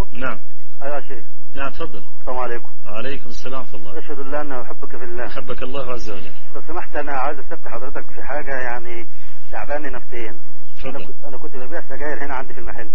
الو نعم ايوه يا شيخ نعم تفضل السلام عليكم عليكم السلام ورحمة الله اشهد ان لا انا احبك في الله أحبك الله عز وجل لو سمحت انا عايز استفتح حضرتك في حاجه يعني تعباني نفسيا انا تفضل كنت انا كنت ببيع سجاير هنا عندي في المحل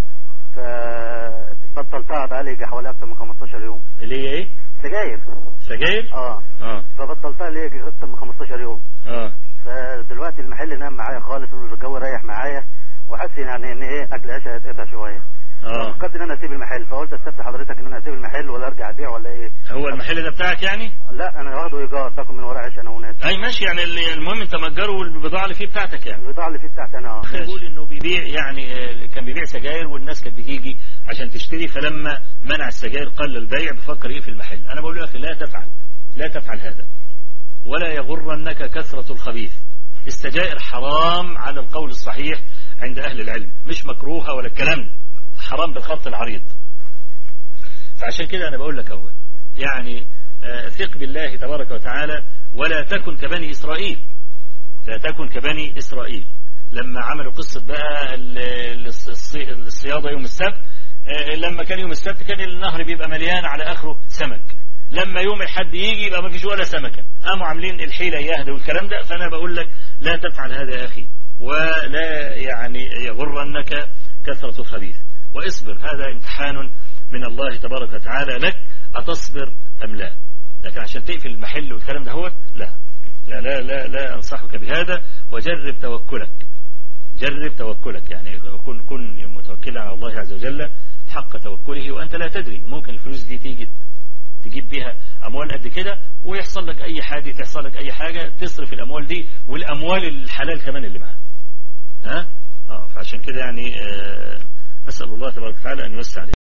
فبطلتها بقالي يجي حوالي اكتر من 15 يوم اللي هي ايه سجاير سجاير اه اه فبطلتها لي يجي اكتر من 15 يوم اه فدلوقتي المحل نام معايا خالص والجو رايح معايا وحاسس يعني ان ايه اكل عيش هيتقطع شويه اه فكرت ان انا اسيب المحل فقلت استفتح حضرتك ان انا اسيب المحل ولا ارجع ابيع ولا ايه هو المحل ده بتاعك يعني لا انا واخده ايجار باكل من ورا عيش انا وناس اي ماشي يعني اللي- المهم انت مأجره والبضاعة اللي فيه بتاعتك يعني البضاعه اللي فيه بتاعتي انا اه بيقول انه بيبيع يعني آه، كان بيبيع سجاير والناس كانت بتيجي عشان تشتري فلما منع السجاير قل البيع بفكر ايه في المحل انا بقول له يا اخي لا تفعل لا تفعل هذا ولا يغرنك كثرة الخبيث السجائر حرام على القول الصحيح عند اهل العلم مش مكروهة ولا الكلام ده. حرام بالخط العريض فعشان كده انا بقول لك اهو يعني آه، ثق بالله تبارك وتعالى ولا تكن كبني اسرائيل لا تكن كبني إسرائيل لما عملوا قصة بقى ال- ال- الصي- الصيادة يوم السبت آه، لما كان يوم السبت كان النهر بيبقى مليان على آخره سمك لما يوم الحد يجي يبقى ما فيش ولا سمكة قاموا عاملين الحيلة يهدى والكلام ده فأنا بقول لك لا تفعل هذا يا أخي ولا يعني يغرنك كثرة الخبيث واصبر هذا امتحان من الله تبارك وتعالى لك أتصبر أم لا لكن عشان تقفل المحل والكلام ده هو لا لا لا لا, لا أنصحك بهذا وجرب توكلك جرب توكلك يعني كن كن متوكلا على الله عز وجل حق توكله وأنت لا تدري ممكن الفلوس دي تيجي تجيب بيها أموال قد كده ويحصل لك أي حادث يحصل لك أي حاجة تصرف الأموال دي والأموال الحلال كمان اللي معاها ها؟ اه فعشان كده يعني آه أسأل الله تبارك وتعالى أن يوسع عليك